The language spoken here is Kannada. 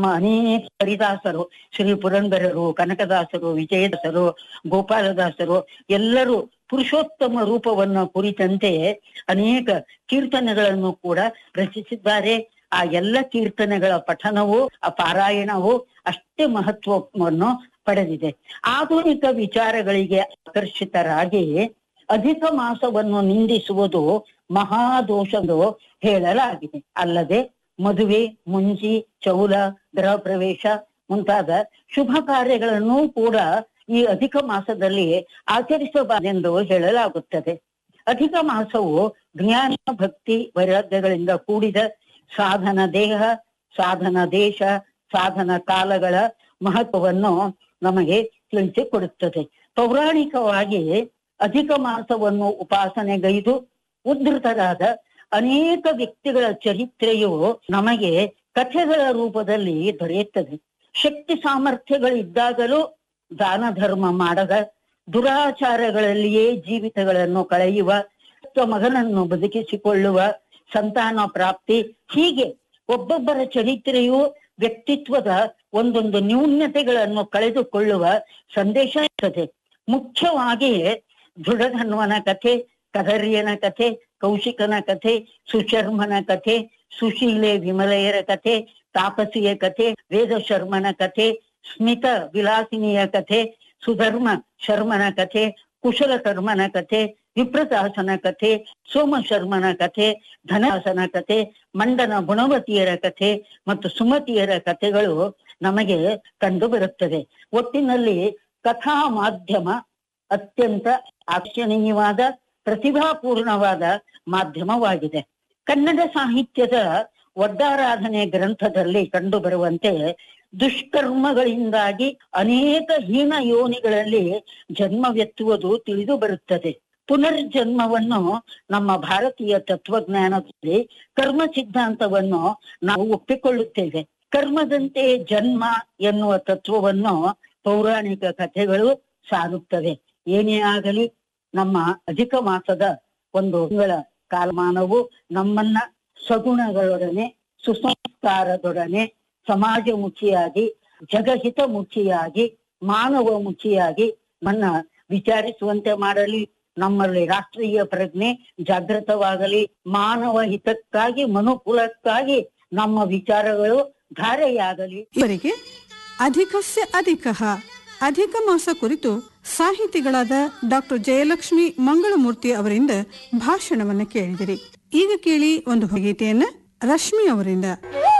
ಅನೇಕ ಹರಿದಾಸರು ಶ್ರೀ ಪುರಂದರರು ಕನಕದಾಸರು ವಿಜಯದಾಸರು ಗೋಪಾಲದಾಸರು ಎಲ್ಲರೂ ಪುರುಷೋತ್ತಮ ರೂಪವನ್ನು ಕುರಿತಂತೆ ಅನೇಕ ಕೀರ್ತನೆಗಳನ್ನು ಕೂಡ ರಚಿಸಿದ್ದಾರೆ ಆ ಎಲ್ಲ ಕೀರ್ತನೆಗಳ ಪಠನವು ಆ ಪಾರಾಯಣವು ಅಷ್ಟೇ ಮಹತ್ವವನ್ನು ಪಡೆದಿದೆ ಆಧುನಿಕ ವಿಚಾರಗಳಿಗೆ ಆಕರ್ಷಿತರಾಗಿ ಅಧಿಕ ಮಾಸವನ್ನು ನಿಂದಿಸುವುದು ಮಹಾದೋಷಎಂದು ಹೇಳಲಾಗಿದೆ ಅಲ್ಲದೆ ಮದುವೆ ಮುಂಜಿ ಚೌಲ ಗೃಹ ಪ್ರವೇಶ ಮುಂತಾದ ಶುಭ ಕಾರ್ಯಗಳನ್ನು ಕೂಡ ಈ ಅಧಿಕ ಮಾಸದಲ್ಲಿ ಆಚರಿಸಬಾರದೆಂದು ಹೇಳಲಾಗುತ್ತದೆ ಅಧಿಕ ಮಾಸವು ಜ್ಞಾನ ಭಕ್ತಿ ವೈರಾಗ್ಯಗಳಿಂದ ಕೂಡಿದ ಸಾಧನ ದೇಹ ಸಾಧನ ದೇಶ ಸಾಧನ ಕಾಲಗಳ ಮಹತ್ವವನ್ನು ನಮಗೆ ತಿಳಿಸಿಕೊಡುತ್ತದೆ ಪೌರಾಣಿಕವಾಗಿ ಅಧಿಕ ಮಾಸವನ್ನು ಉಪಾಸನೆಗೈದು ಉದ್ಧತರಾದ ಅನೇಕ ವ್ಯಕ್ತಿಗಳ ಚರಿತ್ರೆಯು ನಮಗೆ ಕಥೆಗಳ ರೂಪದಲ್ಲಿ ದೊರೆಯುತ್ತದೆ ಶಕ್ತಿ ಸಾಮರ್ಥ್ಯಗಳಿದ್ದಾಗಲೂ ದಾನ ಧರ್ಮ ಮಾಡದ ದುರಾಚಾರಗಳಲ್ಲಿಯೇ ಜೀವಿತಗಳನ್ನು ಕಳೆಯುವ ಮಗನನ್ನು ಬದುಕಿಸಿಕೊಳ್ಳುವ ಸಂತಾನ ಪ್ರಾಪ್ತಿ ಹೀಗೆ ಒಬ್ಬೊಬ್ಬರ ಚರಿತ್ರೆಯು ವ್ಯಕ್ತಿತ್ವದ ಒಂದೊಂದು ನ್ಯೂನ್ಯತೆಗಳನ್ನು ಕಳೆದುಕೊಳ್ಳುವ ಸಂದೇಶ ಇರ್ತದೆ ಮುಖ್ಯವಾಗಿ ದೃಢಧನ್ವನ ಕಥೆ ಕದರ್ಯನ ಕಥೆ ಕೌಶಿಕನ ಕಥೆ ಸುಶರ್ಮನ ಕಥೆ ಸುಶೀಲೆ ವಿಮಲೆಯರ ಕಥೆ ತಾಪಸಿಯ ಕಥೆ ವೇದ ಶರ್ಮನ ಕಥೆ ಸ್ಮಿತ ವಿಲಾಸಿನಿಯ ಕಥೆ ಸುಧರ್ಮ ಶರ್ಮನ ಕಥೆ ಕುಶಲ ಕರ್ಮನ ಕಥೆ ವಿಪ್ರದಾಸನ ಕಥೆ ಸೋಮ ಶರ್ಮನ ಕಥೆ ಧನದಾಸನ ಕಥೆ ಮಂಡನ ಗುಣವತಿಯರ ಕಥೆ ಮತ್ತು ಸುಮತಿಯರ ಕಥೆಗಳು ನಮಗೆ ಕಂಡು ಬರುತ್ತದೆ ಒಟ್ಟಿನಲ್ಲಿ ಕಥಾ ಮಾಧ್ಯಮ ಅತ್ಯಂತ ಆಕರ್ಷಣೀಯವಾದ ಪ್ರತಿಭಾಪೂರ್ಣವಾದ ಮಾಧ್ಯಮವಾಗಿದೆ ಕನ್ನಡ ಸಾಹಿತ್ಯದ ಒಡ್ಡಾರಾಧನೆ ಗ್ರಂಥದಲ್ಲಿ ಕಂಡು ಬರುವಂತೆ ದುಷ್ಕರ್ಮಗಳಿಂದಾಗಿ ಅನೇಕ ಹೀನ ಯೋನಿಗಳಲ್ಲಿ ಜನ್ಮವೆತ್ತುವುದು ತಿಳಿದು ಬರುತ್ತದೆ ಪುನರ್ಜನ್ಮವನ್ನು ನಮ್ಮ ಭಾರತೀಯ ತತ್ವಜ್ಞಾನದಲ್ಲಿ ಕರ್ಮ ಸಿದ್ಧಾಂತವನ್ನು ನಾವು ಒಪ್ಪಿಕೊಳ್ಳುತ್ತೇವೆ ಕರ್ಮದಂತೆ ಜನ್ಮ ಎನ್ನುವ ತತ್ವವನ್ನು ಪೌರಾಣಿಕ ಕಥೆಗಳು ಸಾರುತ್ತವೆ ಏನೇ ಆಗಲಿ ನಮ್ಮ ಅಧಿಕ ಮಾಸದ ಒಂದು ತಿಂಗಳ ಕಾಲಮಾನವು ನಮ್ಮನ್ನ ಸಗುಣಗಳೊಡನೆ ಸುಸಂಸ್ಕಾರದೊಡನೆ ಸಮಾಜಮುಖಿಯಾಗಿ ಜಗಹಿತಮುಖಿಯಾಗಿ ಮಾನವ ಮುಖಿಯಾಗಿ ಮನ್ನ ವಿಚಾರಿಸುವಂತೆ ಮಾಡಲಿ ನಮ್ಮಲ್ಲಿ ರಾಷ್ಟ್ರೀಯ ಪ್ರಜ್ಞೆ ಜಾಗೃತವಾಗಲಿ ಮಾನವ ಹಿತಕ್ಕಾಗಿ ಮನುಕುಲಕ್ಕಾಗಿ ನಮ್ಮ ವಿಚಾರಗಳು ಧಾರೆಯಾಗಲಿ ಇವರಿಗೆ ಅಧಿಕಸ್ಯ ಅಧಿಕಃ ಅಧಿಕ ಮಾಸ ಕುರಿತು ಸಾಹಿತಿಗಳಾದ ಡಾಕ್ಟರ್ ಜಯಲಕ್ಷ್ಮಿ ಮಂಗಳಮೂರ್ತಿ ಅವರಿಂದ ಭಾಷಣವನ್ನ ಕೇಳಿದಿರಿ ಈಗ ಕೇಳಿ ಒಂದು ಗೀತೆಯನ್ನ ರಶ್ಮಿ ಅವರಿಂದ